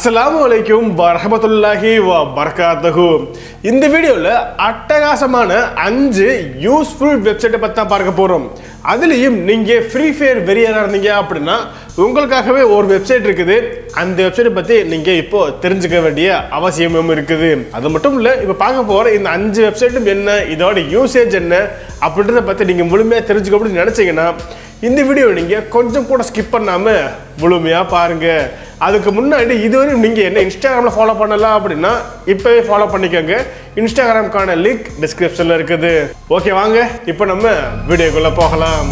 அஸ்ஸலாமு அலைக்கும் வரஹமத்துல்லாஹி வ பரகாத்துஹு இந்த வீடியோவில் அட்டகாசமான அஞ்சு யூஸ்ஃபுல் வெப்சைட்டை பற்றி தான் பார்க்க போகிறோம் அதுலேயும் நீங்கள் ஃப்ரீ ஃபயர் வெறியராக இருந்தீங்க அப்படின்னா உங்களுக்காகவே ஒரு வெப்சைட் இருக்குது அந்த வெப்சைட்டை பற்றி நீங்கள் இப்போ தெரிஞ்சுக்க வேண்டிய அவசியமும் இருக்குது அது மட்டும் இல்லை இப்போ பார்க்க போகிற இந்த அஞ்சு வெப்சைட்டும் என்ன இதோட யூசேஜ் என்ன அப்படின்றத பற்றி நீங்கள் முழுமையாக தெரிஞ்சுக்க அப்படின்னு நினச்சிங்கன்னா இந்த வீடியோ நீங்கள் கொஞ்சம் கூட ஸ்கிப் பண்ணாமல் முழுமையாக பாருங்கள் அதுக்கு முன்னாடி இதுவரை நீங்கள் என்ன இன்ஸ்டாகிராமில் ஃபாலோ பண்ணலாம் அப்படின்னா இப்போவே ஃபாலோ பண்ணிக்கோங்க இன்ஸ்டாகிராமுக்கான லிங்க் டிஸ்கிரிப்ஷனில் இருக்குது ஓகே வாங்க இப்போ நம்ம வீடியோக்குள்ளே போகலாம்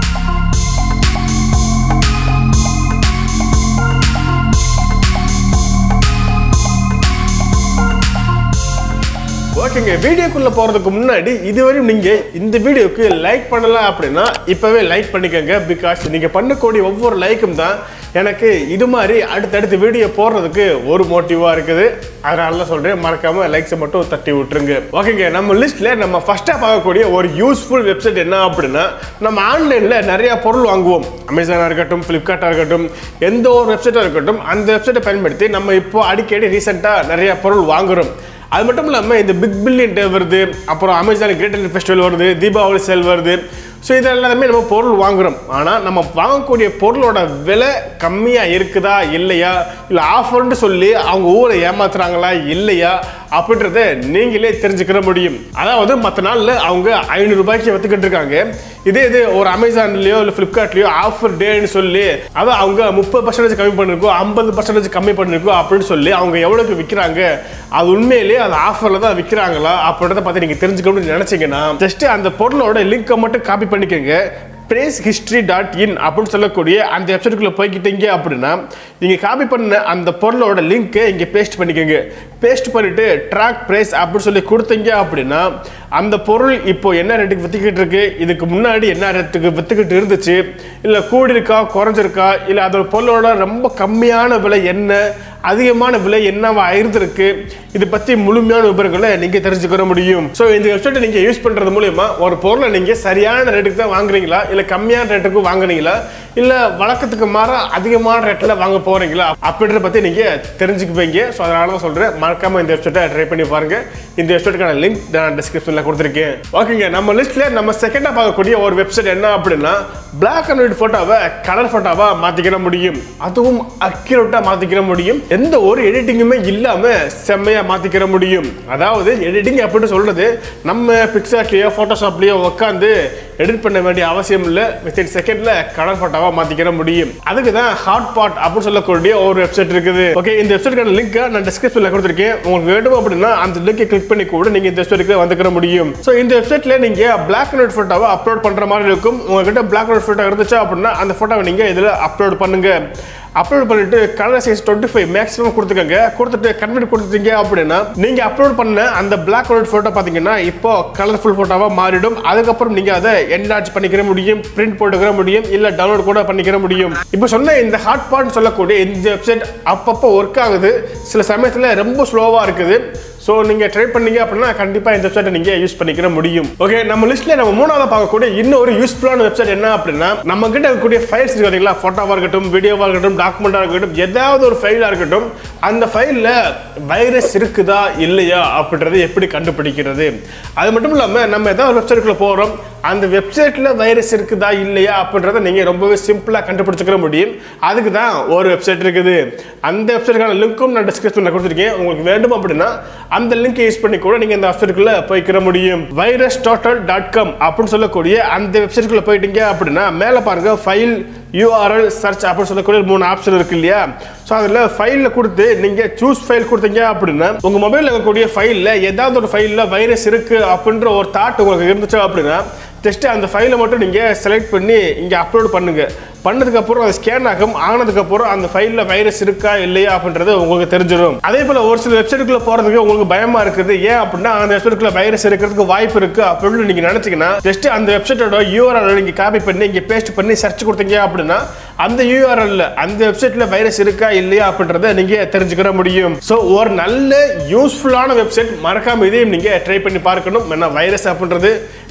ஓகேங்க வீடியோக்குள்ள போறதுக்கு முன்னாடி இதுவரையும் நீங்க இந்த வீடியோக்கு லைக் பண்ணலாம் அப்படின்னா இப்பவே லைக் பண்ணிக்கோங்க பிகாஸ் நீங்க பண்ணக்கூடிய ஒவ்வொரு லைக்கும் தான் எனக்கு இது மாதிரி அடுத்தடுத்து வீடியோ போடுறதுக்கு ஒரு மோட்டிவா இருக்குது அதனால தான் சொல்றேன் மறக்காம லைக்ஸை மட்டும் தட்டி விட்டுருங்க ஓகேங்க நம்ம லிஸ்ட்ல நம்ம ஃபர்ஸ்டா பார்க்கக்கூடிய ஒரு யூஸ்ஃபுல் வெப்சைட் என்ன அப்படின்னா நம்ம ஆன்லைன்ல நிறைய பொருள் வாங்குவோம் அமேசானா இருக்கட்டும் ஃப்ளிப்கார்ட்டா இருக்கட்டும் எந்த ஒரு வெப்சைட்டா இருக்கட்டும் அந்த வெப்சைட்டை பயன்படுத்தி நம்ம இப்போ அடிக்கடி ரீசெண்டாக நிறைய பொருள் வாங்குறோம் அது மட்டும் இல்லாமல் இந்த பிக் பில்லியன் டே வருது அப்புறம் அமேசான் கிரேட்டர் ஃபெஸ்டிவல் வருது தீபாவளி சேல் வருது ஸோ இது எல்லாமே நம்ம பொருள் வாங்குறோம் ஆனால் நம்ம வாங்கக்கூடிய பொருளோட விலை கம்மியாக இருக்குதா இல்லையா இல்லை ஆஃபர்னு சொல்லி அவங்க ஊரை ஏமாத்துறாங்களா இல்லையா அப்படின்றத நீங்களே தெரிஞ்சுக்கிற முடியும் அதாவது மற்ற நாளில் அவங்க ஐநூறுரூபாய்க்கு வித்துக்கிட்டு இருக்காங்க இதே இது ஒரு அமேசான்லேயோ இல்லை ஃப்ளிப்கார்ட்லேயோ ஆஃபர் டேன்னு சொல்லி அதை அவங்க முப்பது பர்சன்டேஜ் கம்மி பண்ணிருக்கோம் ஐம்பது பர்சன்டேஜ் கம்மி பண்ணிருக்கோம் அப்படின்னு சொல்லி அவங்க எவ்வளோக்கு விற்கிறாங்க அது உண்மையிலேயே அது ஆஃபரில் தான் விற்கிறாங்களா அப்படின்றத பார்த்து நீங்கள் தெரிஞ்சுக்கணும்னு நினச்சிங்கன்னா ஜஸ்ட் அந்த பொருளோட லிங்கை மட்டும் காப்பி பண்ணிக்கோங்க பிரேஸ் ஹிஸ்ட்ரி டாட் இன் அப்படின்னு சொல்லக்கூடிய அந்த வெப்சைட்டுக்குள்ளே போய்கிட்டீங்க அப்படின்னா நீங்கள் காப்பி பண்ண அந்த பொருளோட லிங்க்கை இங்கே பேஸ்ட் பண்ணிக்கோங்க பேஸ்ட் பண்ணிவிட்டு ட்ராக் ப்ரைஸ் அப்படின்னு சொல்லி கொடுத்தீங்க அப்படின்னா அந்த பொருள் இப்போ என்ன ரேட்டுக்கு விற்றுக்கிட்டு இருக்கு இதுக்கு முன்னாடி என்ன ரேட்டுக்கு விற்றுக்கிட்டு இருந்துச்சு இல்லை கூடியிருக்கா குறைஞ்சிருக்கா இல்லை அதோட பொருளோட ரொம்ப கம்மியான விலை என்ன அதிகமான விலை என்னவா இருந்திருக்கு இது பற்றி முழுமையான விவரங்களை நீங்கள் தெரிஞ்சுக்கிற முடியும் ஸோ இந்த வெப்சைட்டை நீங்கள் யூஸ் பண்ணுறது மூலயமா ஒரு பொருளை நீங்கள் சரியான ரேட்டுக்கு தான் வாங்குறீங்களா இல்லை கம்மியான ரேட்டுக்கு வாங்குறீங்களா இல்லை வழக்கத்துக்கு மாற அதிகமான ரேட்டில் வாங்க போகிறீங்களா அப்படின்றத பற்றி நீங்கள் தெரிஞ்சுக்குவீங்க ஸோ அதனால தான் சொல்கிறேன் மறக்காமல் இந்த வெப்சைட்டை ட்ரை பண்ணி பாருங்கள் இந்த வெப்சைட்டுக்கான லிங்க் நான் டிஸ்கிரிப்ஷனில் கொடுத்துருக்கேன் ஓகேங்க நம்ம லிஸ்ட்டில் நம்ம செகண்டாக பார்க்கக்கூடிய ஒரு வெப்சைட் என்ன அப்படின்னா பிளாக் அண்ட் ஒயிட் ஃபோட்டோவை கலர் ஃபோட்டோவாக மாற்றிக்கிற முடியும் அதுவும் அக்யூரேட்டாக மாற்றிக்கிற முடியும் எந்த ஒரு எடிட்டிங்குமே இல்லாமல் செம்மையாக மாற்றிக்கிற முடியும் அதாவது எடிட்டிங் அப்படின்னு சொல்கிறது நம்ம பிக்சார்ட்லேயோ ஃபோட்டோஷாப்லேயோ உட்காந்து எடிட் பண்ண வேண்டிய அவசியம் இல்லை வித்தின் செகண்டில் கலர் ஃபோட்டோவாக மாற்றிக்கிற முடியும் அதுக்கு தான் ஹாட் பாட் அப்படின்னு சொல்லக்கூடிய ஒரு வெப்சைட் இருக்குது ஓகே இந்த வெப்சைட்டுக்கான லிங்க்கை நான் டிஸ்கிரிப்ஷனில் கொடுத்துருக்கேன் உங்களுக்கு வேணும் அப்படின்னா அந்த லிங்கை கிளிக் பண்ணி கூட நீங்கள் இந்த வெப்சைட்டுக்கு வந்துக்கிற முடியும் ஸோ இந்த வெப்சைட்டில் நீங்கள் பிளாக் அண்ட் ஒயிட் ஃபோட்டோவை அப்லோட் பண்ணுற மாதிரி இருக்கும் உங்ககிட்ட பிளாக் அண்ட் ஒயிட் ஃபோட்டோ இருந்துச்சு அப்படின்னா அந்த ஃபோட்டோவை நீங்கள் இதில் அப்லோட் பண்ணுங்க அப்லோட் பண்ணிட்டு colour size twenty five maximum கொடுத்துக்கோங்க கொடுத்துட்டு கன்வெர்ட் கொடுத்துட்டீங்க அப்படின்னா நீங்க அப்லோட் பண்ண அந்த பிளாக் அண்ட் ஃபோட்டோ பார்த்தீங்கன்னா இப்போ கலர்ஃபுல் ஃபோட்டோவாக மாறிடும் அதுக்கப்புறம் நீங்க அதை என்லார்ஜ் பண்ணிக்கிற முடியும் பிரிண்ட் போட்டுக்கிற முடியும் இல்ல டவுன்லோட் கூட பண்ணிக்கிற முடியும் இப்போ சொன்ன இந்த ஹாட் பாட்னு சொல்லக்கூடிய இந்த வெப்சைட் அப்பப்போ ஒர்க் ஆகுது சில சமயத்தில் ரொம்ப ஸ்லோவாக இருக்குது ஸோ நீங்கள் ட்ரை பண்ணீங்க அப்படின்னா கண்டிப்பாக இந்த வெப்சைட்டை நீங்கள் யூஸ் பண்ணிக்கிற முடியும் ஓகே நம்ம லிஸ்ட்டில் நம்ம மூணாவது பார்க்கக்கூடிய இன்னொரு யூஸ்ஃபுல்லான வெப்சைட் என்ன அப்படின்னா நம்ம கிட்ட இருக்கக்கூடிய ஃபைல்ஸ் இருக்கு பார்த்தீங்களா ஃபோட்டோவாக இருக்கட்டும் வீடியோவாக இருக்கட்டும் டாக்குமெண்ட்டாக இருக்கட்டும் ஏதாவது ஒரு ஃபைலாக இருக்கட்டும் அந்த ஃபைலில் வைரஸ் இருக்குதா இல்லையா அப்படின்றத எப்படி கண்டுபிடிக்கிறது அது மட்டும் இல்லாமல் நம்ம ஏதாவது வெப்சைட்டுக்குள்ளே போகிறோம் அந்த வெப்சைட்டில் வைரஸ் இருக்குதா இல்லையா அப்படின்றத நீங்கள் ரொம்பவே சிம்பிளாக கண்டுபிடிச்சிக்கிற முடியும் அதுக்கு தான் ஒரு வெப்சைட் இருக்குது அந்த வெப்சைட்டுக்கான லிங்க்கும் நான் டிஸ்கிரிப்ஷனில் கொடுத்துருக்கேன் உங்களுக்கு வேண்டும் அப்படின்னா அந்த லிங்க் யூஸ் பண்ணி கூட நீங்கள் இந்த வெப்சைட்டுக்குள்ளே போய்க்கிற முடியும் வைரஸ் டோட்டல் டாட் காம் அப்படின்னு சொல்லக்கூடிய அந்த வெப்சைட்டுக்குள்ளே போயிட்டீங்க அப்படின்னா மேலே பாருங்கள் ஃபைல் யூஆர்எல் சர்ச் அப்படின்னு சொல்லக்கூடிய மூணு ஆப்ஷன் இருக்கு இல்லையா ஸோ அதில் ஃபைலில் கொடுத்து நீங்கள் சூஸ் ஃபைல் கொடுத்தீங்க அப்படின்னா உங்கள் மொபைலில் இருக்கக்கூடிய ஃபைலில் ஏதாவது ஒரு ஃபைலில் வைரஸ் இருக்குது அப்படின்ற ஒரு தாட் உங்களுக்கு இருந்துச்சு அப்படின்னா ஜஸ்ட் அந்த ஃபைலை மட்டும் நீங்கள் செலக்ட் பண்ணி இங்கே அப்லோட் பண்ணுங்க பண்ணதுக்கப்புறம் அது ஸ்கேன் ஆகும் ஆனதுக்கப்புறம் அந்த ஃபைலில் வைரஸ் இருக்கா இல்லையா அப்படின்றது உங்களுக்கு தெரிஞ்சிடும் அதே போல் ஒரு சில வெப்சைட்டுக்குள்ளே போகிறதுக்கு உங்களுக்கு பயமாக இருக்குது ஏன் அப்படின்னா அந்த வெப்சைட்டுக்குள்ள வைரஸ் இருக்கிறதுக்கு வாய்ப்பு இருக்குது அப்படின்னு நீங்கள் நினச்சிங்கன்னா ஜஸ்ட் அந்த வெப்சைட்டோட யூஆர்எல் நீங்கள் காப்பி பண்ணி இங்கே பேஸ்ட் பண்ணி சர்ச் கொடுத்தீங்க அப்படின்னா அந்த யூஆர்எல்ல அந்த வெப்சைட்ல வைரஸ் இருக்கா இல்லையா அப்படின்றத நீங்க தெரிஞ்சுக்கிற முடியும் ஸோ ஒரு நல்ல யூஸ்ஃபுல்லான வெப்சைட் மறக்காம இதையும் நீங்க ட்ரை பண்ணி பார்க்கணும் ஏன்னா வைரஸ் அப்படின்றது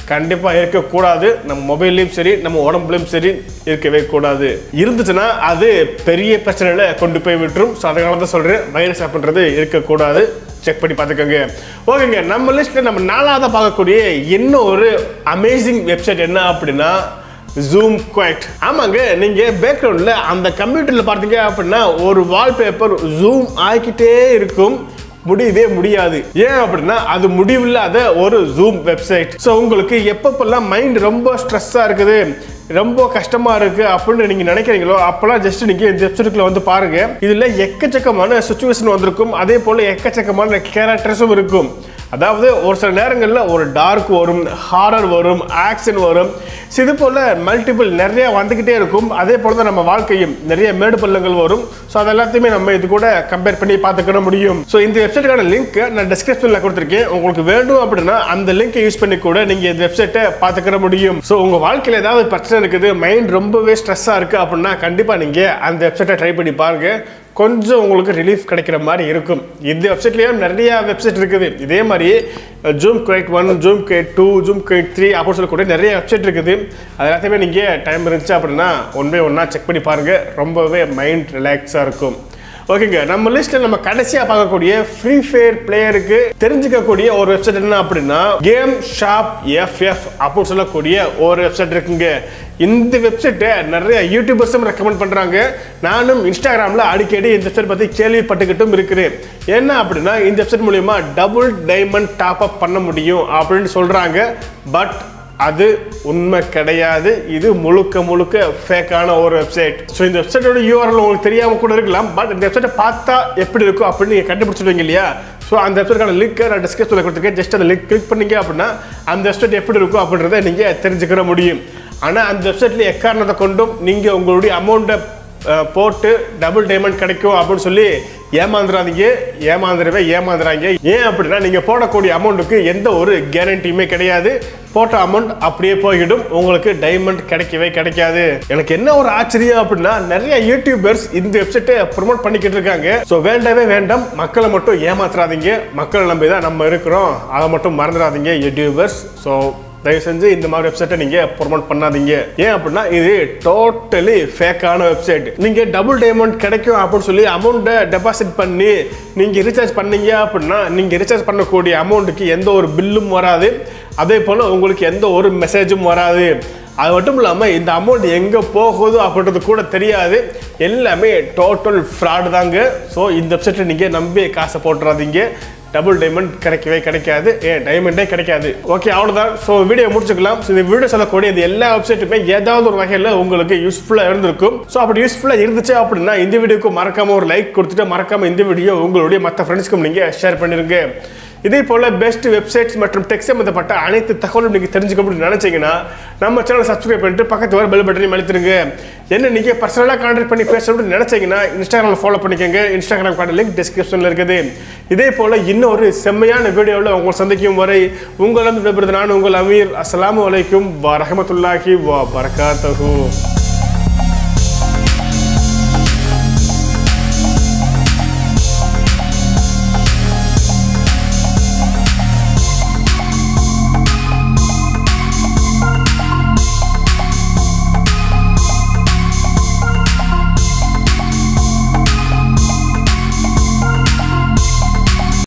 கண்டிப்பா இருக்கக்கூடாது நம்ம மொபைல்லையும் சரி நம்ம உடம்புலையும் சரி இருக்கவே கூடாது இருந்துச்சுன்னா அது பெரிய பிரச்சனையில கொண்டு போய் விட்டுரும் ஸோ அதனால தான் சொல்றேன் வைரஸ் அப்படின்றது இருக்கக்கூடாது செக் பண்ணி பார்த்துக்கோங்க ஓகேங்க நம்ம லிஸ்ட்ல நம்ம நாலாவதாக பார்க்கக்கூடிய இன்னும் ஒரு அமேசிங் வெப்சைட் என்ன அப்படின்னா ஜூம் குவைட் ஆமாங்க நீங்க பேக்ரவுண்ட்ல அந்த கம்ப்யூட்டர்ல பார்த்தீங்க அப்படின்னா ஒரு வால்பேப்பர் ஜூம் ஆகிக்கிட்டே இருக்கும் முடியவே முடியாது ஏன் அப்படின்னா அது முடிவில்லாத ஒரு ஜூம் வெப்சைட் ஸோ உங்களுக்கு எப்பப்பெல்லாம் மைண்ட் ரொம்ப ஸ்ட்ரெஸ்ஸாக இருக்குது ரொம்ப கஷ்டமா இருக்கு அப்படின்னு நீங்க நினைக்கிறீங்களோ அப்பெல்லாம் ஜஸ்ட் நீங்க இந்த வெப்சைட்டுக்குள்ள வந்து பாருங்க இதுல எக்கச்சக்கமான சுச்சுவேஷன் வந்திருக்கும் அதே போல எக்கச்சக்கமான கேரக்டர்ஸும் இருக்கும் அதாவது ஒரு சில நேரங்களில் ஒரு டார்க் வரும் ஹாரர் வரும் ஆக்ஷன் வரும் So இது போல் மல்டிபிள் நிறைய வந்துக்கிட்டே இருக்கும் அதே போல் தான் நம்ம வாழ்க்கையும் நிறைய மேடு பள்ளங்கள் வரும் ஸோ அது எல்லாத்தையுமே நம்ம இது கூட கம்பேர் பண்ணி பார்த்துக்கிட முடியும் ஸோ இந்த வெப்சைட்டுக்கான லிங்க் நான் டிஸ்கிரிப்ஷனில் கொடுத்துருக்கேன் உங்களுக்கு வேணும் அப்படின்னா அந்த லிங்கை யூஸ் பண்ணி கூட நீங்கள் இந்த வெப்சைட்டை பார்த்துக்கிட முடியும் ஸோ உங்கள் வாழ்க்கையில் ஏதாவது பிரச்சனை இருக்குது மைண்ட் ரொம்பவே ஸ்ட்ரெஸ்ஸாக இருக்குது அப்படின்னா கண்டிப்பாக நீங்கள் அந்த வெப்சைட்டை ட்ரை பண்ணி பாருங்கள் கொஞ்சம் உங்களுக்கு ரிலீஃப் கிடைக்கிற மாதிரி இருக்கும் இந்த வெப்சைட்லேயும் நிறைய வெப்சைட் இருக்குது இதே மாதிரி zoom quite one zoom quite two zoom quite three அப்படின்னு சொல்லக்கூடிய நிறைய வெப்சைட் இருக்குது அது எல்லாத்தையுமே நீங்கள் டைம் இருந்துச்சு அப்படின்னா ஒன் பை ஒன்றா செக் பண்ணி பாருங்கள் ரொம்பவே மைண்ட் ரிலாக்ஸாக இருக்கும் ஓகேங்க நம்ம லிஸ்ட்ல நம்ம கடைசியா பார்க்கக்கூடிய ஃப்ரீ ஃபயர் பிளேயருக்கு தெரிஞ்சுக்கக்கூடிய ஒரு வெப்சைட் என்ன அப்படின்னா கேம் ஷாப் எஃப்எஃப் அப்படின்னு சொல்லக்கூடிய ஒரு வெப்சைட் இருக்குங்க இந்த வெப்சைட்டை நிறைய யூடியூபர்ஸும் ரெக்கமெண்ட் பண்றாங்க நானும் இன்ஸ்டாகிராம்ல அடிக்கடி இந்த வெப்சைட் பத்தி கேள்விப்பட்டுக்கிட்டும் இருக்கிறேன் என்ன அப்படின்னா இந்த வெப்சைட் மூலியமா டபுள் டைமண்ட் டாப் அப் பண்ண முடியும் அப்படின்னு சொல்றாங்க பட் அது உண்மை கிடையாது இது முழுக்க முழுக்க ஃபேக்கான ஒரு வெப்சைட் ஸோ இந்த வெப்சைட்டோட யூஆர்எல் உங்களுக்கு தெரியாமல் கூட இருக்கலாம் பட் இந்த வெப்சைட்டை பார்த்தா எப்படி இருக்கும் அப்படின்னு நீங்கள் கண்டுபிடிச்சிடுவீங்க இல்லையா ஸோ அந்த வெப்சைட்டுக்கான லிங்க்கை நான் டிஸ்கிரிப்ஷனில் கொடுத்துருக்கேன் ஜஸ்ட் அந்த லிங்க் கிளிக் பண்ணீங்க அப்படின்னா அந்த வெப்சைட் எப்படி இருக்கும் அப்படின்றத நீங்கள் தெரிஞ்சுக்கிற முடியும் ஆனால் அந்த வெப்சைட்டில் எக்காரணத்தை கொண்டும் நீங்கள் உங்களுடைய அமௌண்ட்டை போட்டு டபுள் டைமண்ட் கிடைக்கும் அப்படின்னு சொல்லி ஏமாந்துடாதீங்க ஏமாந்துடவே ஏமாந்துறாங்க ஏன் அப்படின்னா நீங்கள் போடக்கூடிய அமௌண்ட்டுக்கு எந்த ஒரு கேரண்டியுமே கிடையாது போட்ட அமௌண்ட் அப்படியே போய்கிடும் உங்களுக்கு டைமண்ட் கிடைக்கவே கிடைக்காது எனக்கு என்ன ஒரு ஆச்சரியம் அப்படின்னா நிறைய யூடியூபர்ஸ் இந்த வெப்சைட்டை ப்ரொமோட் பண்ணிக்கிட்டு இருக்காங்க ஸோ வேண்டவே வேண்டாம் மக்களை மட்டும் ஏமாத்துறாதீங்க மக்களை நம்பி தான் நம்ம இருக்கிறோம் அதை மட்டும் மறந்துடாதீங்க யூடியூபர்ஸ் ஸோ தயவு செஞ்சு இந்த மாதிரி வெப்சைட்டை நீங்க ப்ரொமோட் பண்ணாதீங்க ஏன் அப்படின்னா இது டோட்டலி ஃபேக்கான வெப்சைட் நீங்க டபுள் டைமண்ட் கிடைக்கும் அப்படின்னு சொல்லி அமௌண்ட்டை டெபாசிட் பண்ணி நீங்க ரீசார்ஜ் பண்ணீங்க அப்படின்னா நீங்க ரீசார்ஜ் பண்ணக்கூடிய அமௌண்ட்டுக்கு எந்த ஒரு பில்லும் வராது அதே போல உங்களுக்கு எந்த ஒரு மெசேஜும் வராது அது மட்டும் இல்லாமல் இந்த அமௌண்ட் எங்கே போகுது அப்படின்றது கூட தெரியாது எல்லாமே டோட்டல் ஃப்ராடு தாங்க ஸோ இந்த வெப்சைட்டில் நீங்கள் நம்பி காசை போட்டுறாதீங்க டபுள் டைமண்ட் கிடைக்கவே கிடைக்காது ஏன் டைமண்டே கிடைக்காது ஓகே அவ்வளோதான் ஸோ வீடியோ முடிச்சுக்கலாம் ஸோ இந்த வீடியோ சொல்லக்கூடிய இந்த எல்லா வெப்சைட்டுமே ஏதாவது ஒரு வகையில் உங்களுக்கு யூஸ்ஃபுல்லாக இருந்திருக்கும் ஸோ அப்படி யூஸ்ஃபுல்லாக இருந்துச்சு அப்படின்னா இந்த வீடியோக்கு மறக்காம ஒரு லைக் கொடுத்துட்டு மறக்காம இந்த வீடியோ உங்களுடைய மற்ற ஃப்ரெண்ட்ஸ்க்கும் நீங்கள் ஷேர் பண்ணிருங்க இதே போல பெஸ்ட் வெப்சைட்ஸ் மற்றும் டெக் சம்பந்தப்பட்ட அனைத்து தகவலும் நீங்க தெரிஞ்சுக்க முடியும் நினைச்சீங்கன்னா நம்ம சேனலை சப்ஸ்கிரைப் பண்ணிட்டு பக்கத்து வர பெல் பட்டனையும் அழுத்திருங்க என்ன நீங்க பர்சனலாக கான்டாக்ட் பண்ணி பேசணும்னு நினைச்சீங்கன்னா இன்ஸ்டாகிராமில் ஃபாலோ பண்ணிக்கோங்க இன்ஸ்டாகிராம் கார்டு லிங்க் டிஸ்கிரிப்ஷனில் இருக்குது இதே போல இன்னொரு செம்மையான வீடியோவில் உங்களை சந்திக்கும் வரை உங்களிடம் விடைபெறுது நான் உங்கள் அமீர் அஸ்ஸலாமு அலைக்கும் வரஹமத்துல்லாஹி வ பரகாத்தஹூ